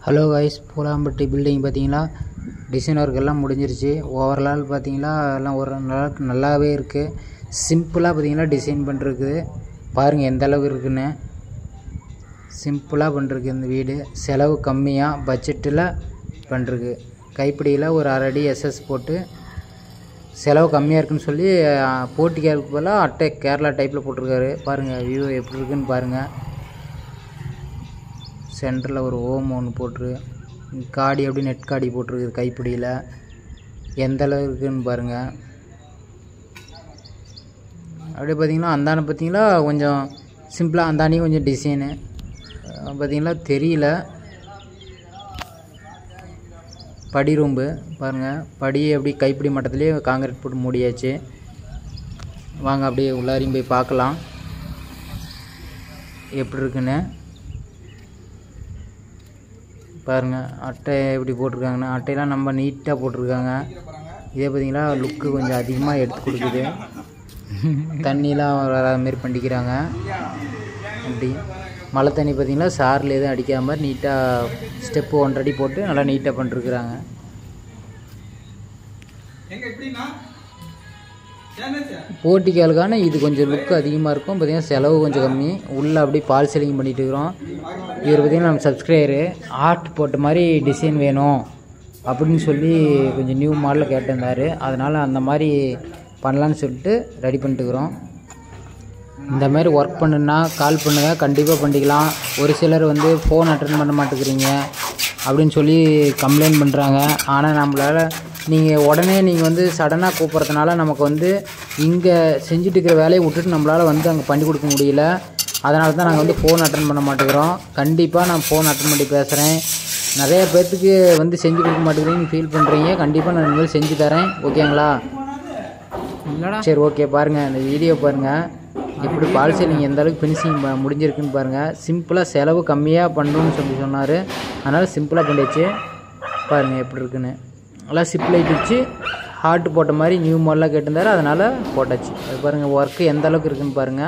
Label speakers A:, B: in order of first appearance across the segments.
A: hello guys Poolampatti building பார்த்தீங்களா design work எல்லாம் முடிஞ்சிருச்சு ஓவரால் பார்த்தீங்களா எல்லாம் ஒரு நாளுக்கு நல்லாவே இருக்குது சிம்பிளாக பார்த்தீங்கன்னா டிசைன் பண்ணிருக்கு பாருங்கள் எந்த அளவுக்கு இருக்குன்னு சிம்பிளாக பண்ணிருக்கு இந்த வீடு செலவு கம்மியாக பட்ஜெட்டில் பண்ணிருக்கு கைப்பிடியில் ஒரு அரை அடி எஸ்எஸ் போட்டு செலவு கம்மியாக இருக்குன்னு சொல்லி போட்டிக்காருக்கு பதிலாக அட்டை கேரளா டைப்பில் போட்டிருக்காரு பாருங்கள் வியூ எப்படி இருக்குன்னு பாருங்கள் சென்டரில் ஒரு ஓம் ஒன்று போட்டுரு காடி அப்படி நெட் காடி போட்டிருக்குது கைப்பிடியில் எந்த அளவு இருக்குன்னு பாருங்கள் அப்படியே பார்த்தீங்கன்னா அந்தானை பார்த்தீங்களா கொஞ்சம் சிம்பிளாக அந்தானி கொஞ்சம் டிசைனு பார்த்தீங்களா தெரியல படி ரூம்பு பாருங்கள் படி அப்படி கைப்பிடி மட்டத்துலேயே காங்கிரீட் போட்டு மூடியாச்சு வாங்க அப்படியே உள்ளாரையும் போய் பார்க்கலாம் எப்படி இருக்குன்னு பாருங்கள் அட்டை எப்படி போட்டிருக்காங்கன்னு அட்டையெல்லாம் நம்ம நீட்டாக போட்டிருக்காங்க இதே பார்த்தீங்களா லுக்கு கொஞ்சம் அதிகமாக எடுத்து கொடுக்குது தண்ணிலாம் வராத மாரி பண்ணிக்கிறாங்க அப்படி மழை தண்ணி பார்த்தீங்கன்னா சாரில் எதுவும் அடிக்காத மாதிரி நீட்டாக ஸ்டெப்பு ஒன்றரை போட்டு நல்லா நீட்டாக பண்ணிருக்குறாங்க போட்டிக்காலுக்கான இது கொஞ்சம் லுக் அதிகமாக இருக்கும் பார்த்தீங்கன்னா செலவு கொஞ்சம் கம்மி உள்ளே அப்படியே பால் செல்லிங் பண்ணிட்டு இருக்கிறோம் இவர் பார்த்தீங்கன்னா நம்ம சப்ஸ்கிரைபரு ஆர்ட் போட்ட மாதிரி டிசைன் வேணும் அப்படின்னு சொல்லி கொஞ்சம் நியூ மாடலில் கேட்டிருந்தார் அதனால் அந்த மாதிரி பண்ணலான்னு சொல்லிட்டு ரெடி பண்ணிட்டுக்கிறோம் இந்த மாதிரி ஒர்க் பண்ணுன்னா கால் பண்ணுங்கள் கண்டிப்பாக பண்ணிக்கலாம் ஒரு சிலர் வந்து ஃபோன் அட்டன் பண்ண மாட்டேங்கிறீங்க அப்படின்னு சொல்லி கம்ப்ளைண்ட் பண்ணுறாங்க ஆனால் நம்மளால் நீங்கள் உடனே நீங்கள் வந்து சடனாக கூப்பிட்றதுனால நமக்கு வந்து இங்கே செஞ்சுட்டு இருக்கிற வேலையை விட்டுட்டு நம்மளால் வந்து அங்கே பண்ணி கொடுக்க முடியல அதனால தான் நாங்கள் வந்து ஃபோன் அட்டன் பண்ண மாட்டேங்கிறோம் கண்டிப்பாக நான் ஃபோன் அட்டன் பண்ணி பேசுகிறேன் நிறைய பேர்த்துக்கு வந்து செஞ்சு கொடுக்க மாட்டேங்கிறீங்கன்னு ஃபீல் பண்ணுறீங்க கண்டிப்பாக நான் இனிமேல் செஞ்சு தரேன் ஓகேங்களா சரி ஓகே பாருங்கள் இந்த வீடியோ பாருங்கள் எப்படி பால் செல்லிங் எந்த அளவுக்கு ஃபினிஷிங் முடிஞ்சிருக்குன்னு பாருங்கள் சிம்பிளாக செலவு கம்மியாக பண்ணணும்னு சொல்லி சொன்னார் அதனால் சிம்பிளாக பண்ணிடுச்சு பாருங்கள் எப்படி இருக்குன்னு நல்லா சிப் லைட் வச்சு ஹார்ட் போட்ட மாதிரி நியூ மாடலாக கேட்டிருந்தாரு அதனால் போட்டாச்சு அது பாருங்கள் ஒர்க்கு எந்த அளவுக்கு இருக்குன்னு பாருங்கள்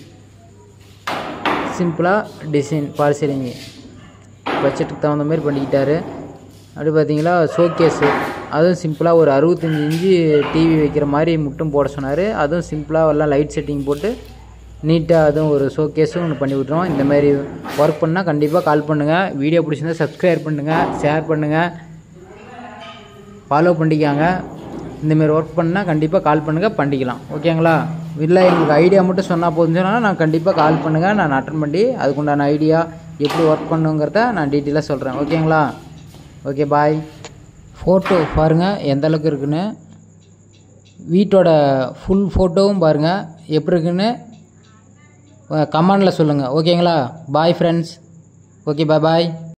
A: சிம்பிளாக டிசைன் பால் செல்லிங்கு பட்ஜெட்டுக்கு தகுந்த மாதிரி பண்ணிக்கிட்டாரு அப்படி பார்த்தீங்களா ஷோகேஸு அதுவும் சிம்பிளாக ஒரு அறுபத்தஞ்சி இன்ச்சு டிவி வைக்கிற மாதிரி மட்டும் போட சொன்னார் அதுவும் சிம்பிளாக எல்லாம் லைட் செட்டிங் போட்டு நீட்டாக அதுவும் ஒரு ஷோகேஸும் ஒன்று பண்ணி விட்ருவோம் இந்த மாதிரி ஒர்க் பண்ணால் கண்டிப்பாக கால் பண்ணுங்கள் வீடியோ பிடிச்சிருந்தா சப்ஸ்கிரைப் பண்ணுங்கள் ஷேர் பண்ணுங்கள் ஃபாலோ பண்ணிக்காங்க இந்தமாரி ஒர்க் பண்ணால் கண்டிப்பாக கால் பண்ணுங்கள் பண்ணிக்கலாம் ஓகேங்களா இல்லை எங்களுக்கு ஐடியா மட்டும் சொன்னால் போதும் சொன்னால் நான் கண்டிப்பாக கால் பண்ணுங்கள் நான் அட்டன் பண்ணி அதுக்குண்டான ஐடியா எப்படி ஒர்க் பண்ணுங்கிறத நான் டீட்டெயிலாக சொல்கிறேன் ஓகேங்களா ஓகே பாய் ஃபோட்டோ பாருங்கள் எந்த அளவுக்கு இருக்குன்னு வீட்டோட ஃபுல் ஃபோட்டோவும் பாருங்கள் எப்படி இருக்குன்னு கமெண்டில் சொல்லுங்கள் ஓகேங்களா பாய் ஃப்ரெண்ட்ஸ் ஓகே பாய் பாய்